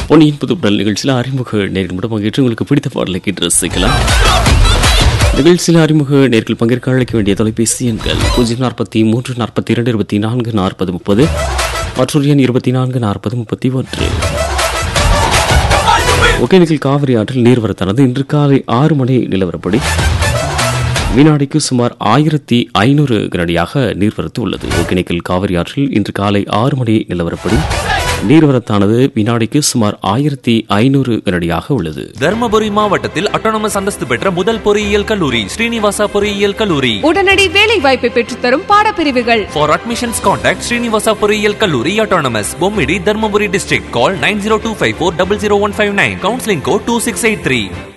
பொன்னியின் புதுப்படல் நிகழ்ச்சியில் அறிமுக நேர்கள் மட்டும் பங்கேற்று உங்களுக்கு பிடித்த பாடலை கேட்டு ரசிக்கலாம் நிகழ்ச்சியில் அறிமுக நேர்கள் பங்கேற்க அழைக்க வேண்டிய தொலைபேசி எண்கள் பூஜ்ஜியம் நாற்பத்தி மூன்று நாற்பத்தி இரண்டு இருபத்தி நான்கு நாற்பது முப்பது மற்றொரு எண் இருபத்தி நான்கு நாற்பது முப்பத்தி ஒன்று ஒகேனக்கல் காவிரி ஆற்றில் நீர்வரத்தானது இன்று காலை ஆறு மணி நிலவரப்படி வினாடிக்கு சுமார் ஆயிரத்தி ஐநூறு கனடியாக நீர்வரத்து உள்ளது ஒகேனக்கல் காவிரி ஆற்றில் இன்று காலை ஆறு மணி நிலவரப்படி நீர்வரத்தானது வினாடிக்கு சுமார் ஆயிரத்தி ஐநூறு கனடியாக உள்ளது தர்மபுரி மாவட்டத்தில் அட்டானமஸ் அந்தஸ்து பெற்ற முதல் பொறியியல் கல்லூரி ஸ்ரீனிவாசா பொறியியல் கல்லூரி உடனடி வேலை வாய்ப்பை பெற்றுத்தரும் பாடப்பிரிவுகள் For admissions, contact Srinivasa பொறியியல் கல்லூரி Autonomous, Bommidi Dharmapuri district call nine zero two five four double zero one five nine counselling code two six eight three